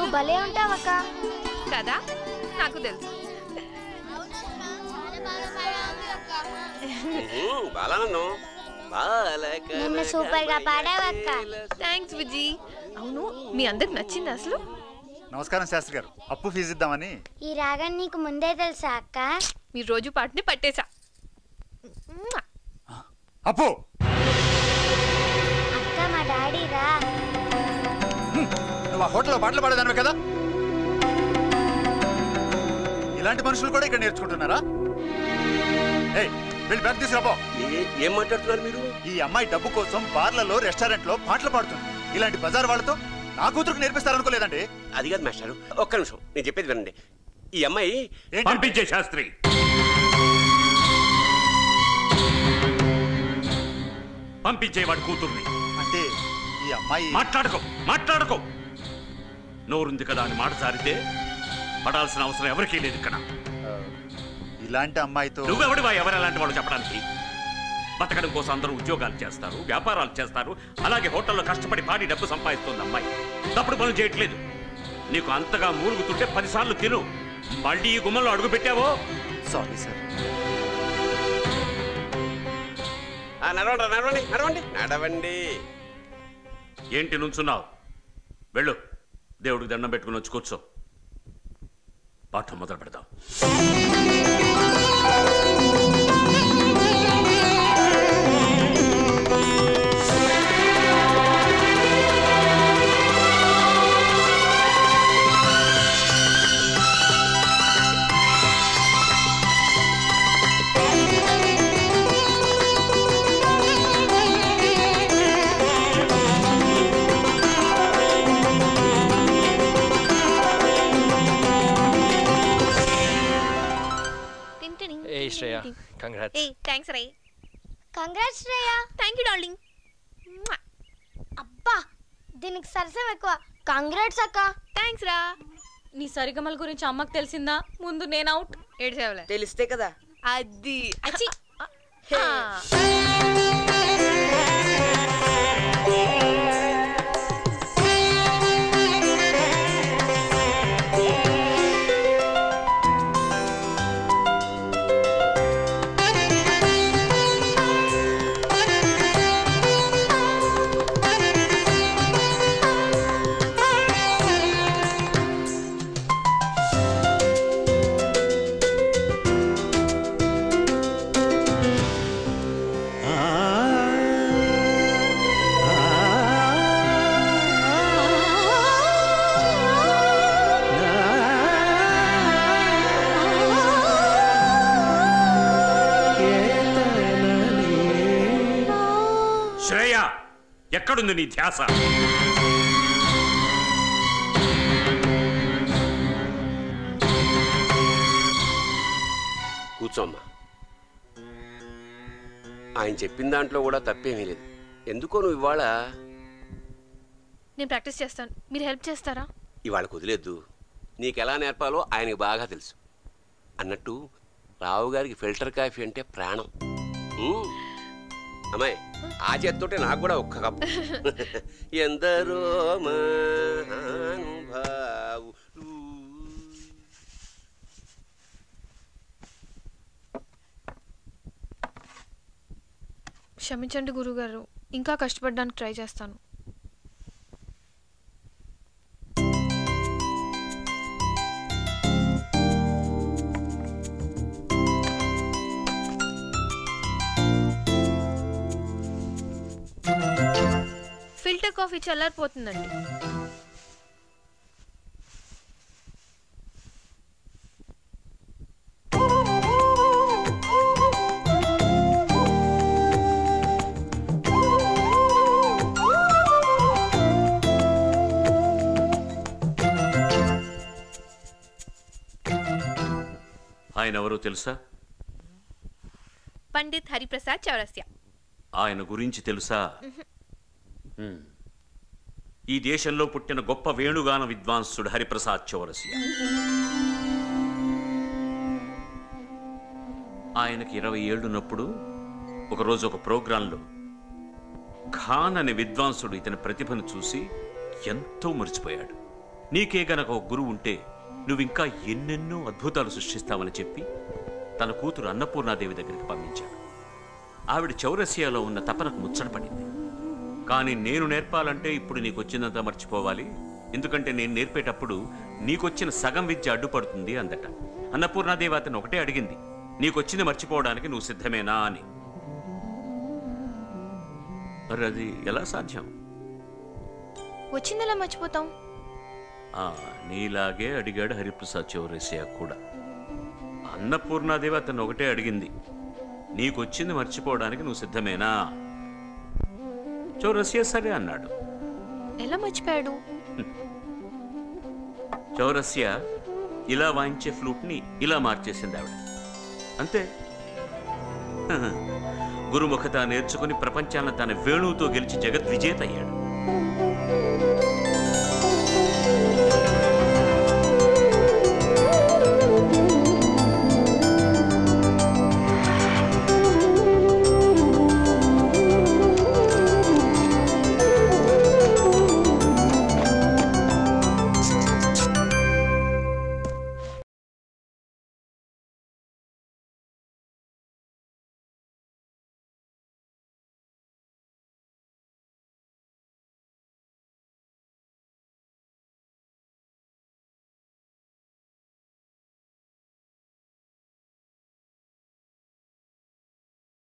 నువ్వు భలే ఉంటావక్క కదా నాకు తెలుసు బాలానందం బాలక నిన్ను సూపర్ గా పాడావక్క థ్యాంక్స్ విజీ అవును మీ అందరికి నచ్చింది అసలు నమస్కారం శాస్త్రి గారు అప్పు ఫీజు ఇద్దామని ఈ రాగం నీకు ముందే తెలుసా అక్క మీరు రోజు పాటని పట్టేశా అప్పు అక్క మా డాడీ రా నువ్వు ఆ హోటల్లో పాటలు పాడేదానివే కదా ఇలాంటి మనుషులు కూడా ఇక్కడ నేర్చుకుంటున్నారా ఏయ్ వెళ్ళి బ్యాగ్ తీసుకురాపో ఏ- ఏం మాట్లాడుతున్నారు మీరు ఈ అమ్మాయి డబ్బు కోసం బార్లలో రెస్టారెంట్లో పాటలు పాడుతుంది ఇలాంటి బజార్ వాళ్ళతో నా కూతురుకు నేర్పిస్తారనుకోలేదండి అది కాదు మాస్టారు ఒక్క నిమిషం నేను చెప్పేది వినండి ఈ అమ్మాయి ఏంటి పంపించే శాస్త్రి పంపించే వాడి కూతుర్ని అంటే ఈ అమ్మాయి మాట్లాడుకో మాట్లాడుకో నోరుంది కదా అని మాట సారితే పడాల్సిన అవసరం ఎవరికీ లేదు ఇక్కడ ఆ, ఇలాంటి అమ్మాయితో నువ్వెవడివా ఎవరు ఎలాంటి వాళ్ళు చెప్పడానికి బతకడం కోసం అందరూ ఉద్యోగాలు చేస్తారు వ్యాపారాలు చేస్తారు అలాగే హోటల్లో కష్టపడి పాడి డబ్బు సంపాదిస్తుంది అమ్మాయి తప్పుడు పనులు చేయట్లేదు నీకు అంతగా మూలుగుతుంటే పదిసార్లు తిను మళ్ళీ ఈ గుమ్మంలో అడుగు పెట్టావో సారీ సార్ ఆ, నడవండి నడవండి నడవండి నడవండి ఏంటి నుంచున్నావు వెళ్ళు దేవుడికి దండం పెట్టుకుని వచ్చి కూర్చో పాఠం మొదలు పెడదాం తింటిని ఏ శ్రేయ కంగ్రాట్స్ ఏ థ్యాంక్స్ రై congrats Shreya thank you darling అబ్బా దీనికి సరసం ఎక్కువ కంగ్రాట్స్ అక్క థ్యాంక్స్ రా నీ సరిగమల గురించి అమ్మకు తెలిసిందా ముందు నేను అవుట్ ఏడ్చేవలే తెలిస్తే కదా అది అచ్చి ఆ. శ్రేయ ఎక్కడుంది నీ ధ్యాస కూర్చోమ్మా ఆయన చెప్పిన దాంట్లో కూడా తప్పేమీ లేదు ఎందుకో నువ్వు ఇవాళ నేను ప్రాక్టీస్ చేస్తాను మీరు హెల్ప్ చేస్తారా ఇవాళ కుదిలేదు నీకు ఎలా నేర్పాలో ఆయనకి బాగా తెలుసు అన్నట్టు రావు గారికి ఫిల్టర్ కాఫీ అంటే ప్రాణం ఉమ్. అమ్మాయి ఆ చేత్తోటే నాకు కూడా ఒక్క కప్పు ఎందరో మహానుభావులు క్షమించండి గురుగారు ఇంకా కష్టపడడానికి ట్రై చేస్తాను ఫిల్టర్ కాఫీ చల్లారిపోతుందండి ఆయన ఎవరో తెలుసా పండిత్ హరిప్రసాద్ చౌరస్య ఆయన గురించి తెలుసా హ్మ్. ఈ దేశంలో పుట్టిన గొప్ప వేణుగాన విద్వాంసుడు హరిప్రసాద్ చౌరసియ ఆయనకి ఇరవై ఏళ్ళున్నప్పుడు ఒకరోజు ఒక ప్రోగ్రాంలో ఖాన్ అనే విద్వాంసుడు ఇతని ప్రతిభను చూసి ఎంతో మురిసిపోయాడు నీకే గనక ఒక గురువు ఉంటే నువ్వింకా ఎన్నెన్నో అద్భుతాలు సృష్టిస్తావని చెప్పి తన కూతురు అన్నపూర్ణాదేవి దగ్గరికి పంపించాడు ఆవిడ చౌరసియాలో ఉన్న తపనకు ముచ్చటపడింది కానీ నేను నేర్పాలంటే ఇప్పుడు నీకు వచ్చిందంతా మర్చిపోవాలి ఎందుకంటే నేను నేర్పేటప్పుడు నీకొచ్చిన సగం విద్య అడ్డుపడుతుంది అందట అన్నపూర్ణాదేవి అతను ఒకటే అడిగింది నీకొచ్చింది మర్చిపోవడానికి నువ్వు సిద్ధమేనా అని మరి అది ఎలా సాధ్యం వచ్చింది ఎలా మర్చిపోతాం ఆ, నీలాగే అడిగాడు హరిప్రసాద్ చౌరసియా కూడా అన్నపూర్ణాదేవి అతను ఒకటే అడిగింది నీకొచ్చింది మర్చిపోవడానికి నువ్వు సిద్ధమేనా చౌరసియా సరే అన్నాడు ఎలా మర్చిపోయాడు చౌరస్య ఇలా వాయించే ఫ్లూట్ని ఇలా మార్చేసింది ఆవిడ అంతే గురుముఖత నేర్చుకుని ప్రపంచాన్ని తన వేణువుతో గెలిచి జగద్విజేత అయ్యాడు